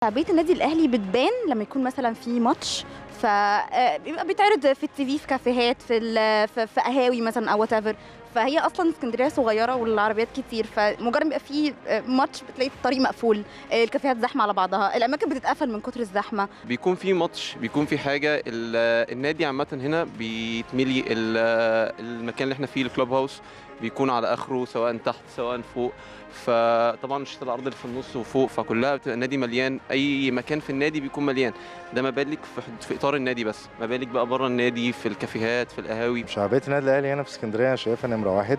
شعبيه النادي الاهلي بتبان لما يكون مثلا في ماتش فبيبقى بيتعرض في التي في في كافيهات في ال- في في قهاوي مثلا او وات فهي اصلا اسكندريه صغيره والعربيات كتير فمجرد ما يبقى في ماتش بتلاقي الطريق مقفول الكافيهات زحمه على بعضها الاماكن بتتقفل من كتر الزحمه بيكون في ماتش بيكون في حاجه ال- النادي عامه هنا بيتملي ال- المكان اللي احنا فيه الكلوب هاوس بيكون على اخره سواء تحت سواء فوق فطبعا مش الارض اللي في النص وفوق فكلها بتبقى النادي مليان اي مكان في النادي بيكون مليان ده ما بالك في, حد- في اطار النادي بس ما بالك بقى بره النادي في الكافيهات في القهاوي شعبية النادي الأهلي هنا في اسكندرية أنا شايفها نمرة واحد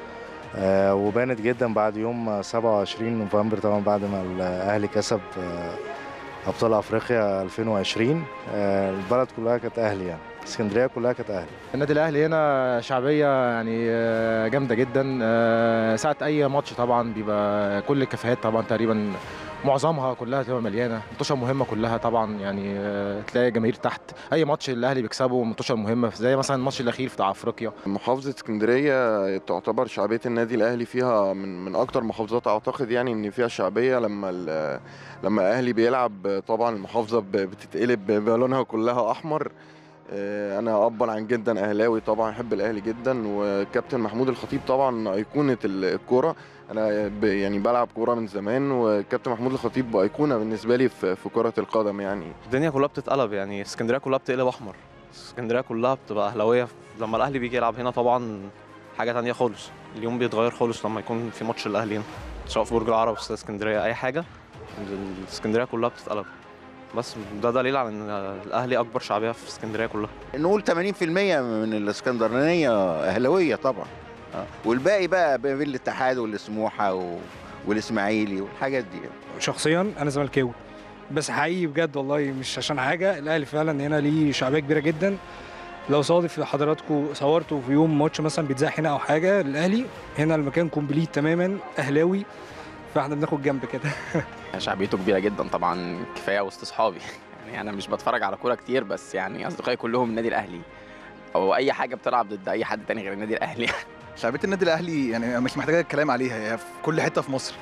آه وبانت جدا بعد يوم 27 نوفمبر طبعا بعد ما الأهلي كسب آه أبطال أفريقيا 2020 آه البلد كلها كانت أهلي يعني اسكندرية كلها كانت أهلي النادي الاهلي هنا شعبيه يعني آه، جامده جدا آه، ساعه اي ماتش طبعا بيبقى كل الكافيهات طبعا تقريبا معظمها كلها تبقى مليانه ماتشات مهمه كلها طبعا يعني آه، تلاقي جماهير تحت اي ماتش الاهلي بيكسبه ماتشات مهمه زي مثلا الماتش الاخير بتاع افريقيا محافظة اسكندرية تعتبر شعبية النادي الأهلي فيها من من أكتر محافظات أعتقد يعني إن فيها شعبية لما ال- لما الأهلي بيلعب طبعا المحافظة ب- بتتقلب بلونها كلها أحمر آه، أنا أبا عن جدا أهلاوي طبعا أحب الأهلي جدا وكابتن محمود الخطيب طبعا أيقونة ال- الكورة أنا ب- يعني بلعب كورة من زمان وكابتن محمود الخطيب أيقونة بالنسبة لي في في كرة القدم يعني الدنيا كلها بتتقلب يعني اسكندريه كلها بتقلب احمر اسكندريه كلها بتبقى اهلاويه لما الاهلي بيجي يلعب هنا طبعا حاجه تانية خالص اليوم بيتغير خالص لما يكون في ماتش الاهلي هنا سواء في برج العرب استاد اسكندريه اي حاجه الاسكندريه كلها بتتقلب بس ده دليل على ان الاهلي اكبر شعبيه في اسكندريه كلها نقول 80% من الاسكندرانيه اهلاويه طبعا آه. والباقي بقى بين الاتحاد والسموحه و... والاسماعيلي والحاجات دي شخصيا انا زملكاوي بس حقيقي بجد والله مش عشان حاجه الاهلي فعلا هنا ليه شعبيه كبيره جدا لو صادف حضراتكم صورتوا في يوم ماتش مثلا بيتذاع هنا او حاجه الاهلي هنا المكان كومبليت تماما اهلاوي فاحنا بناخد جنب كده شعبيته كبيره جدا طبعا كفايه وسط اصحابي يعني انا مش بتفرج على كوره كتير بس يعني اصدقائي كلهم النادي الاهلي او اي حاجه بتلعب ضد اي حد تاني غير النادي الاهلي شعبيه النادي الاهلي يعني مش محتاجه الكلام عليها هي في كل حته في مصر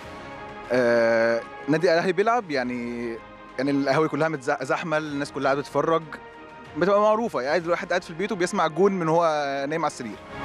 آه، النادي الاهلي بيلعب يعني يعني القهاوي كلها متزح- زحمه الناس كلها قاعده بتتفرج بتبقى معروفه يعني قاعد الواحد قاعد في البيت وبيسمع الجون من هو نايم على السرير